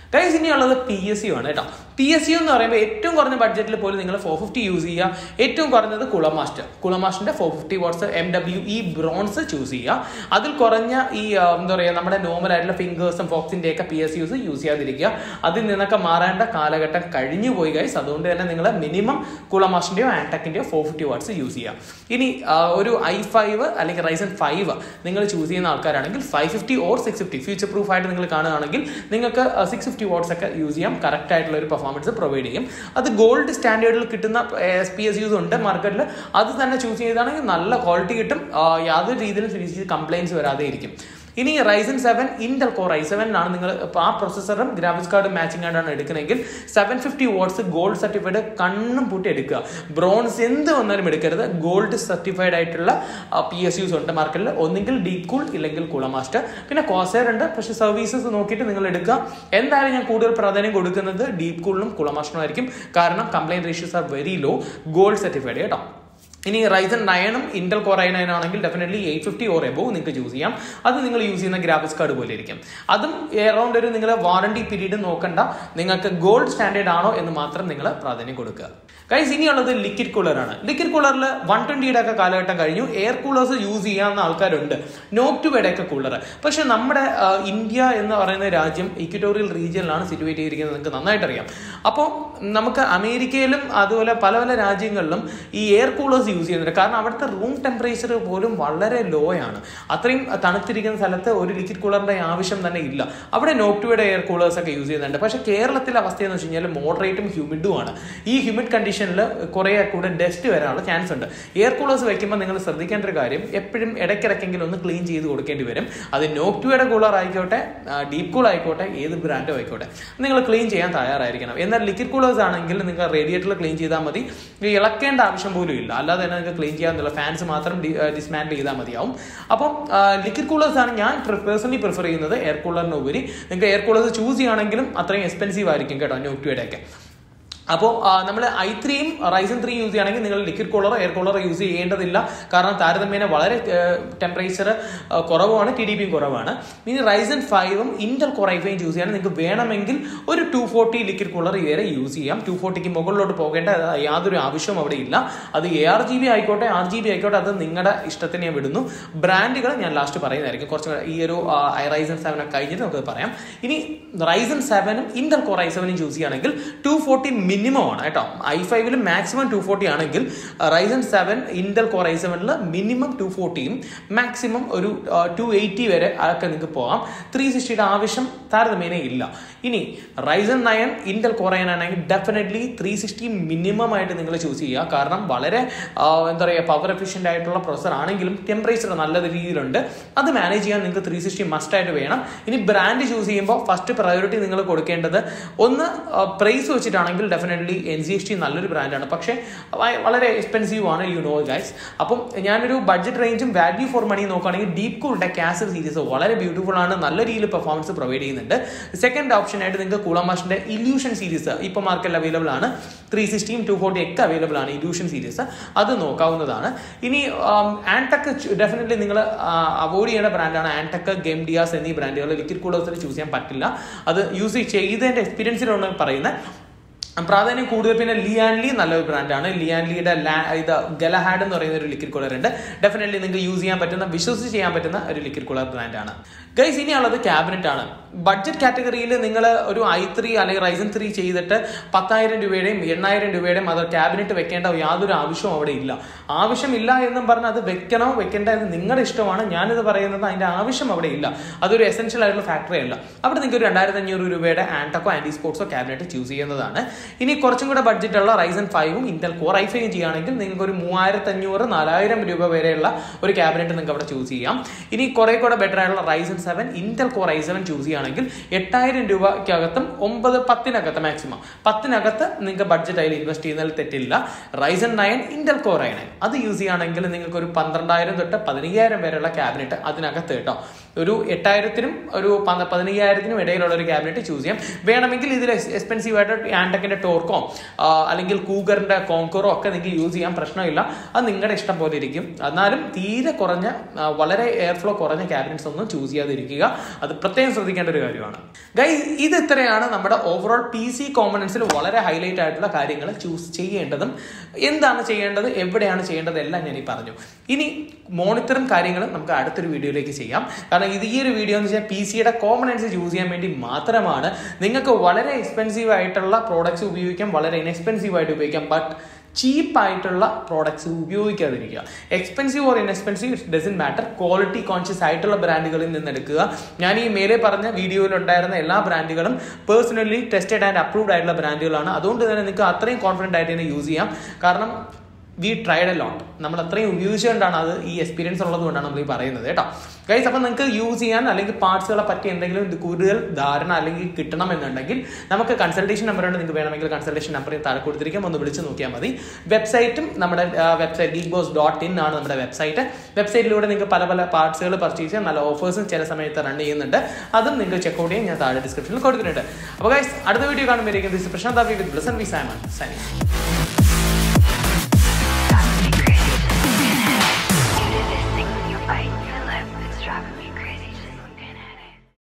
ഗൈസ് ഇനിയുള്ളത് പി എസ് യു ആണ് കേട്ടോ പി എസ് യു എന്ന് പറയുമ്പോൾ ഏറ്റവും കുറഞ്ഞ ബഡ്ജറ്റിൽ പോലും നിങ്ങൾ ഫോർ ഫിഫ്റ്റി യൂസ് ചെയ്യുക ഏറ്റവും കുറഞ്ഞത് കുളമാസ്റ്റർ കുളമാസ്റ്ററിന്റെ four fifty watts M W E bronze choose ചെയ്യുക അതിൽ കുറഞ്ഞ ഈ ആ, എന്താ പറയുക നമ്മുടെ നോർമൽ ആയിട്ടുള്ള ഫിംഗേഴ്സും ഫോക്സിന്റെ ഒക്കെ പി എസ് യൂസ് യൂസ് ചെയ്യാതിരിക്കുക അതിൽ നിന്നൊക്കെ മാറേണ്ട കാലഘട്ടം കഴിഞ്ഞു പോയി ഗൈസ് അതുകൊണ്ട് തന്നെ നിങ്ങൾ മിനിമം കുളമാസ്റ്ററിന്റെയോ ആൻടെക്കിന്റെയോ ഫോർ ഫിഫ്റ്റി വാട്ട്സ് യൂസ് ചെയ്യുക ഇനി ആ, ഒരു ഐ ഫൈവ് അല്ലെങ്കിൽ റൈസൻ ഫൈവ് നിങ്ങൾ ചൂസ് ചെയ്യുന്ന ആൾക്കാരാണെങ്കിൽ five fifty or six fifty future proof ആയിട്ട് നിങ്ങൾ കാണുകയാണെങ്കിൽ നിങ്ങൾക്ക് സിക്സ് ഫിഫ്റ്റി വാട്ട്സ് ഒക്കെ യൂസ് ചെയ്യാം കറക്റ്റ് ആയിട്ടുള്ള ഒരു പെർഫോമൻസ് പ്രൊവൈഡ് ചെയ്യും അത് ഗോൾഡ് സ്റ്റാൻഡേർഡിൽ കിട്ടുന്ന എസ് പി എസ് യൂസ് ഉണ്ട് മാർക്കറ്റിൽ അത് തന്നെ ചൂസ് ചെയ്താണെങ്കിൽ നല്ല ക്വാളിറ്റി കിട്ടും ആ, യാതൊരു രീതിയിലും കംപ്ലൈൻസ് വരാതെ ഇരിക്കും ഇനി Ryzen seven Intel core I seven ആണ് നിങ്ങൾ ഇപ്പോൾ ആ പ്രൊസസ്സറും ഗ്രാഫിക്സ് കാർഡും മാച്ചിങ് ആയിട്ടാണ് എടുക്കണമെങ്കിൽ seven fifty watts gold certified കണ്ണും പൂട്ടി എടുക്കുക ബ്രോൺസ് എന്ത് വന്നാലും എടുക്കരുത് ഗോൾഡ് സർട്ടിഫൈഡ് ആയിട്ടുള്ള പി എസ് യൂസ് ഉണ്ട് മാർക്കറ്റിൽ ഒന്നെങ്കിൽ ഡീപ് കൂൾ ഇല്ലെങ്കിൽ കുളമാസ്റ്റർ പിന്നെ കോസേർ ഉണ്ട് പക്ഷെ സർവീസസ് നോക്കിയിട്ട് നിങ്ങൾ എടുക്കുക എന്തായാലും ഞാൻ കൂടുതൽ പ്രാധാന്യം കൊടുക്കുന്നത് ഡീപ് കൂളിനും കുളമാസ്റ്ററും ആയിരിക്കും കാരണം complaint ratios are very low gold certified കേട്ടോ ഇനി റൈസൻ നയനും ഇന്റൽ കോർ ഐ നയൻ ആണെങ്കിൽ definitely eight fifty or above നിങ്ങൾക്ക് ചൂസ് ചെയ്യാം അത് നിങ്ങൾ യൂസ് ചെയ്യുന്ന ഗ്രാഫിക്സ് കാർഡ് പോലെ ഇരിക്കും അതും എറൗണ്ട് ഒരു നിങ്ങൾ വാറണ്ടി പീരീഡ് നോക്കണ്ട നിങ്ങൾക്ക് ഗോൾഡ് സ്റ്റാൻഡേർഡ് ആണോ എന്ന് മാത്രം നിങ്ങൾ പ്രാധാന്യം കൊടുക്കുക കൈസ് ഇനിയുള്ളത് ലിക്വിഡ് കൂളർ ആണ് ലിക്വിഡ് കൂളറിൽ വൺ ട്വന്റിയുടെ ഒക്കെ കാലഘട്ടം കഴിഞ്ഞു എയർ കൂളേഴ്സ് യൂസ് ചെയ്യാവുന്ന ആൾക്കാരുണ്ട് നോക്ടുബയുടെ ഒക്കെ കൂളർ പക്ഷെ നമ്മുടെ ആ, ഇന്ത്യ എന്ന് പറയുന്ന രാജ്യം ഇക്വറ്റോറിയൽ റീജിയനിലാണ് സിറ്റുവേറ്റ് ചെയ്തിരിക്കുന്നത് നിങ്ങൾക്ക് നന്നായിട്ട് അറിയാം അപ്പോൾ നമുക്ക് അമേരിക്കയിലും അതുപോലെ പല പല രാജ്യങ്ങളിലും ഈ എയർ കൂളേഴ്സ് യൂസ് ചെയ്യുന്നുണ്ട് കാരണം അവിടുത്തെ റൂം ടെമ്പറേച്ചർ പോലും വളരെ ലോ ആണ് അത്രയും തണുത്തിരിക്കുന്ന സ്ഥലത്ത് ഒരു ലിക്വിഡ് കൂളറിന്റെ ആവശ്യം തന്നെ ഇല്ല അവിടെ നോക്ടുവയുടെ എയർ കൂളേഴ്സ് ഒക്കെ യൂസ് ചെയ്യുന്നുണ്ട് പക്ഷേ കേരളത്തിലെ അവസ്ഥ എന്ന് വെച്ച് കഴിഞ്ഞാൽ മോഡറേറ്റും ഹ്യൂമിഡും ആണ് ഈ ഹ്യൂമിഡ് കണ്ടീഷനിൽ കുറേ കൂടെ ഡസ്റ്റ് വരാനുള്ള ചാൻസ് ഉണ്ട് എയർ കൂളേഴ്സ് വെക്കുമ്പോൾ നിങ്ങൾ ശ്രദ്ധിക്കേണ്ട ഒരു കാര്യം എപ്പോഴും ഇടയ്ക്കിടയ്ക്കെങ്കിലും ഒന്ന് ക്ലീൻ ചെയ്ത് കൊടുക്കേണ്ടി വരും അത് നോക്ടുവയുടെ കൂളർ ആയിക്കോട്ടെ ഡീപ് കൂൾ ആയിക്കോട്ടെ ഏത് ബ്രാൻഡോ ആയിക്കോട്ടെ നിങ്ങൾ ക്ലീൻ ചെയ്യാൻ തയ്യാറായിരിക്കണം എന്നാൽ ലിക്വിഡ് കൂളേഴ്സ് ആണെങ്കിൽ നിങ്ങൾ റേഡിയേറ്ററിൽ ക്ലീൻ ചെയ്താൽ മതി ഇത് ഇളക്കേണ്ട ആവശ്യം പോലും ഇല്ല അല്ലാതെ തന്നെ നിങ്ങൾക്ക് ക്ലീൻ ചെയ്യാവുന്നില്ല ഫാൻസ് മാത്രം ഡിസ്മാൻഡിൽ ചെയ്താൽ മതിയാവും അപ്പം ലിക്വിഡ് കൂളേഴ്സ് ആണ് ഞാൻ പേഴ്സണലി പ്രിഫർ ചെയ്യുന്നത് എയർ കൂളറിന് ഉപരി നിങ്ങൾക്ക് എയർ കൂളേഴ്സ് ചൂസ് ചെയ്യുകയാണെങ്കിലും അത്രയും എക്സ്പെൻസീവ് ആയിരിക്കും കേട്ടോ നോക്ടുവയുടെ ഒക്കെ അപ്പോൾ നമ്മൾ ഐ ത്രീയും റൈസൻ ത്രീ യൂസ് ചെയ്യുകയാണെങ്കിൽ നിങ്ങൾ ലിക്വിഡ് കൂളറോ എയർ കൂളറോ യൂസ് ചെയ്യേണ്ടതില്ല കാരണം താരതമ്യേന വളരെ ടെമ്പറേച്ചർ കുറവാണ് ടി ഡി പിയും കുറവാണ് ഇനി റൈസൻ ഫൈവും ഇന്റൽ കോർ ഐ ഫൈവും യൂസ് ചെയ്യാൻ നിങ്ങൾക്ക് വേണമെങ്കിൽ ഒരു ടു ഫോർട്ടി ലിക്വിഡ് കൂളർ വരെ യൂസ് ചെയ്യാം ടു ഫോർട്ടിക്ക് മുകളിലോട്ട് പോകേണ്ട യാതൊരു ആവശ്യവും അവിടെ ഇല്ല അത് എ ആർ ജി ബി ആയിക്കോട്ടെ ആർ ജി ബി ആയിക്കോട്ടെ അത് നിങ്ങളുടെ ഇഷ്ടത്തിന് ഞാൻ വിടുന്നു ബ്രാൻഡുകൾ ഞാൻ ലാസ്റ്റ് പറയുന്നതായിരിക്കും കുറച്ച് ഈ ഒരു റൈസൻ സെവൻ ഒക്കെ കഴിഞ്ഞിട്ട് നമുക്ക് പറയാം ഇനി റൈസൻ സെവനും ഇന്റൽ കോർ ഐ സെവനും ചൂസ് ചെയ്യുകയാണെങ്കിൽ ടു ഫോർട്ടി മിനിമം ആണ് കേട്ടോ ഐ ഫൈവിൽ മാക്സിമം ടു ഫോർട്ടി ആണെങ്കിൽ Ryzen seven Intel core i സെവനിൽ മിനിമം ടു ഫോർട്ടിയും മാക്സിമം ഒരു ടു എയ്റ്റി വരെ ഒക്കെ നിങ്ങൾക്ക് പോകാം ത്രീ സിക്സ്റ്റിയുടെ ആവശ്യം താരതമ്യേന ഇല്ല ഇനി Ryzen nine Intel core i ആണെങ്കിൽ ഡെഫിനറ്റ്ലി ത്രീ സിക്സ്റ്റി മിനിമം ആയിട്ട് നിങ്ങൾ ചൂസ് ചെയ്യുക കാരണം വളരെ ആ, എന്താ പറയുക പവർ എഫിഷ്യൻ്റ് ആയിട്ടുള്ള പ്രൊസസർ ആണെങ്കിലും ടെമ്പറേച്ചർ നല്ല രീതിയിലുണ്ട് അത് മാനേജ് ചെയ്യാൻ നിങ്ങൾക്ക് ത്രീ സിക്സ്റ്റി മസ്റ്റ് ആയിട്ട് വേണം ഇനി ബ്രാൻഡ് ചൂസ് ചെയ്യുമ്പോൾ ഫസ്റ്റ് പ്രയോറിറ്റി നിങ്ങൾ കൊടുക്കേണ്ടത് ഒന്ന് പ്രൈസ് വെച്ചിട്ടാണെങ്കിൽ definitely N C S T നല്ലൊരു ബ്രാൻഡാണ് പക്ഷേ വ- വളരെ എക്സ്പെൻസീവ് ആണ് യു നോ ഗൈസ് അപ്പം ഞാനൊരു ബഡ്ജറ്റ് റേഞ്ചും വാല്യൂ ഫോർ മണി നോക്കുകയാണെങ്കിൽ ഡീപ് കൂളിന്റെ കാസൽ സീരീസ് വളരെ ബ്യൂട്ടിഫുൾ ആണ് നല്ല രീതിയിൽ പെർഫോമൻസ് പ്രൊവൈഡ് ചെയ്യുന്നുണ്ട് സെക്കൻഡ് ഓപ്ഷൻ ആയിട്ട് നിങ്ങൾക്ക് കൂളമാഷിന്റെ ഇല്യൂഷൻ സീരീസ് ഇപ്പോൾ മാർക്കറ്റിൽ അവൈലബിൾ ആണ് ത്രീ സിക്സ്റ്റിയും ടു ഫോർട്ടി ഒക്കെ അവൈലബിൾ ആണ് ഇല്യൂഷൻ സീരീസ് അത് നോക്കാവുന്നതാണ് ഇനി ആൻടെക് ഡെഫിനറ്റ്ലി നിങ്ങൾ അവോയ്ഡ് ചെയ്യേണ്ട ബ്രാൻഡാണ് ആൻടെക് ഗെയിം ഡിയാസ് എന്നീ ബ്രാൻഡുകൾ ലിക്വിഡ് കൂളേഴ്സിൽ ചൂസ് ചെയ്യാൻ പറ്റില്ല അത് യൂസ് ചെയ്തതിന്റെ എക്സ്പീരിയൻസിലാണ് പറയുന്നത് പ്രാധാന്യം കൂടുതൽ പിന്നെ ലിയാൻലി നല്ലൊരു ബ്രാൻഡാണ് ലിയാൻലിയുടെ ലാ ഇത് ഗലഹാഡ് എന്ന് പറയുന്ന ഒരു ലിക്വിഡ് കൂളർ ഉണ്ട് ഡെഫിനറ്റ്ലി നിങ്ങൾക്ക് യൂസ് ചെയ്യാൻ പറ്റുന്ന വിശ്വസിച്ച് ചെയ്യാൻ പറ്റുന്ന ഒരു ലിക്വിഡ് കൂളർ ബ്രാൻഡാണ് ഗൈസ് ഇനിയുള്ളത് ക്യാബിനറ്റ് ആണ് ബഡ്ജറ്റ് കാറ്റഗറിയിൽ നിങ്ങൾ ഒരു ഐ ത്രീ അല്ലെങ്കിൽ റൈസൻ ത്രീ ചെയ്തിട്ട് പത്തായിരം രൂപയുടെയും എണ്ണായിരം രൂപയുടെയും അത് ക്യാബിനറ്റ് വെക്കേണ്ട യാതൊരു ആവശ്യവും അവിടെ ഇല്ല ആവശ്യമില്ല എന്നും പറഞ്ഞ് അത് വെക്കണോ വെക്കേണ്ട എന്ന് നിങ്ങളുടെ ഇഷ്ടമാണ് ഞാനിത് പറയുന്നത് അതിന്റെ ആവശ്യം അവിടെ ഇല്ല അതൊരു എസെൻഷ്യൽ ആയിട്ടുള്ള ഫാക്ടറി അല്ല അവിടെ നിങ്ങൾക്ക് ഒരു രണ്ടായിരത്തി അഞ്ഞൂറ് രൂപയുടെ ആൻടക്കോ ആന്റി സ്പോർട്സോ ക്യാബിനറ്റ് ചൂസ് ചെയ്യുന്നതാണ് ഇനി കുറച്ചും കൂടെ ബഡ്ജറ്റ് ഉള്ള റൈസൻ ഫൈവും ഇന്റൽ കോർ ഐ ഫൈവും ചെയ്യുകയാണെങ്കിൽ നിങ്ങൾക്ക് ഒരു മൂവായിരത്തി അഞ്ഞൂറ് നാലായിരം രൂപ വരെയുള്ള ഒരു ക്യാബിനറ്റ് നിങ്ങൾക്ക് അവിടെ ചൂസ് ചെയ്യാം ഇനി കുറെ കൂടെ ബെറ്റർ ആയിട്ടുള്ള Ryzen seven Intel core I seven choose ചെയ്യുകയാണെങ്കിൽ എട്ടായിരം രൂപയ്ക്കകത്തും ഒമ്പത് പത്തിനകത്ത് മാക്സിമം പത്തിനകത്ത് നിങ്ങൾക്ക് ബഡ്ജറ്റ് അതിൽ ഇൻവെസ്റ്റ് ചെയ്യുന്നതിൽ തെറ്റില്ല Ryzen nine Intel core i nine അത് യൂസ് ചെയ്യുകയാണെങ്കിൽ നിങ്ങൾക്ക് ഒരു പന്ത്രണ്ടായിരം തൊട്ട് പതിനയ്യായിരം വരെയുള്ള ക്യാബിനറ്റ് അതിനകത്ത് കേട്ടോ ഒരു എട്ടായിരത്തിനും ഒരു പന്ത- പതിനയ്യായിരത്തിനും ഇടയിലുള്ള ഒരു ക്യാബിനറ്റ് ചൂസ് ചെയ്യാം വേണമെങ്കിൽ ഇതിൽ എക്സ്പെൻസീവ് ആയിട്ട് ആൻടെക്കിന്റെ ടോർക്കോ അല്ലെങ്കിൽ കൂഗറിന്റെ കോങ്കറോ ഒക്കെ നിങ്ങൾക്ക് യൂസ് ചെയ്യാൻ പ്രശ്നമില്ല അത് നിങ്ങളുടെ ഇഷ്ടം പോലെ ഇരിക്കും എന്നാലും തീരെ കുറഞ്ഞ ആ, വളരെ എയർ ഫ്ലോ കുറഞ്ഞ ക്യാബിനറ്റ്സ് ഒന്നും ചൂസ് ചെയ്യാതിരിക്കുക അത് പ്രത്യേകം ശ്രദ്ധിക്കേണ്ട ഒരു കാര്യമാണ് ഗൈസ് ഇത് ഇത്രയാണ് നമ്മുടെ ഓവറോൾ പി സി കോമ്പണൻസിൽ വളരെ ഹൈലൈറ്റ് ആയിട്ടുള്ള കാര്യങ്ങൾ ചൂസ് ചെയ്യേണ്ടതും എന്താണ് ചെയ്യേണ്ടത് എവിടെയാണ് ചെയ്യേണ്ടത് എല്ലാം ഞാൻ ഈ പറഞ്ഞു ഇനി മോണിറ്ററും കാര്യങ്ങളും നമുക്ക് അടുത്തൊരു വീഡിയോയിലേക്ക് ചെയ്യാം കാരണം ഇത് ഈ ഒരു വീഡിയോ എന്ന് വെച്ചാൽ പി സിയുടെ കോമ്പണൻസ് ചൂസ് ചെയ്യാൻ വേണ്ടി മാത്രമാണ് നിങ്ങൾക്ക് വളരെ എക്സ്പെൻസീവ് ആയിട്ടുള്ള പ്രോഡക്ട്സ് ഉപയോഗിക്കാം വളരെ ഇൻഎക്സ്പെൻസീവ് ആയിട്ട് ഉപയോഗിക്കാം ബട്ട് ചീപ്പ് ആയിട്ടുള്ള പ്രോഡക്ട്സ് ഉപയോഗിക്കാതിരിക്കുക expensive or inexpensive it doesn't matter quality conscious ആയിട്ടുള്ള ബ്രാൻഡുകളിൽ നിന്ന് എടുക്കുക ഞാൻ ഈ മേലെ പറഞ്ഞ വീഡിയോയിൽ ഉണ്ടായിരുന്ന എല്ലാ ബ്രാൻഡുകളും പേഴ്സണലി ടെസ്റ്റഡ് ആൻഡ് അപ്രൂവ്ഡ് ആയിട്ടുള്ള ബ്രാൻഡുകളാണ് അതുകൊണ്ട് തന്നെ നിങ്ങൾക്ക് അത്രയും കോൺഫിഡൻ്റ് ആയിട്ട് തന്നെ യൂസ് ചെയ്യാം കാരണം വി ട്രൈഡ് എ ലോട്ട് നമ്മൾ അത്രയും ഉപയോഗിച്ചുകൊണ്ടാണ് അത് ഈ എക്സ്പീരിയൻസ് ഉള്ളത് കൊണ്ടാണ് നമ്മൾ ഈ പറയുന്നത് കേട്ടോ ഗൈസ് അപ്പം നിങ്ങൾക്ക് യൂസ് ചെയ്യാൻ അല്ലെങ്കിൽ പാർട്സുകളെ പറ്റി എന്തെങ്കിലും ഇത് കൂടുതൽ ധാരണ അല്ലെങ്കിൽ കിട്ടണം എന്നുണ്ടെങ്കിൽ നമുക്ക് കൺസൾട്ടേഷൻ നമ്പർ ഉണ്ട് നിങ്ങൾക്ക് വേണമെങ്കിൽ കൺസൾട്ടേഷൻ നമ്പർ താഴെ കൊടുത്തിരിക്കും ഒന്ന് വിളിച്ച് നോക്കിയാൽ മതി വെബ്സൈറ്റും നമ്മുടെ website ghee boss dot in ആണ് നമ്മുടെ വെബ്സൈറ്റ് വെബ്സൈറ്റിലൂടെ നിങ്ങൾക്ക് പല പല പാർട്സുകൾ പർച്ചേസ് ചെയ്യാം നല്ല ഓഫേഴ്സും ചില സമയത്ത് റൺ ചെയ്യുന്നുണ്ട് അതും നിങ്ങൾക്ക് ചെക്കൗട്ട് ചെയ്യാൻ ഞാൻ താഴെ ഡിസ്ക്രിപ്ഷനിൽ കൊടുത്തിട്ടുണ്ട് അപ്പോൾ ഗൈസ് അടുത്ത വീഡിയോ കാണുമ്പോഴേക്കും this Prashant with Blessan we സാമൻ സൈനിങ്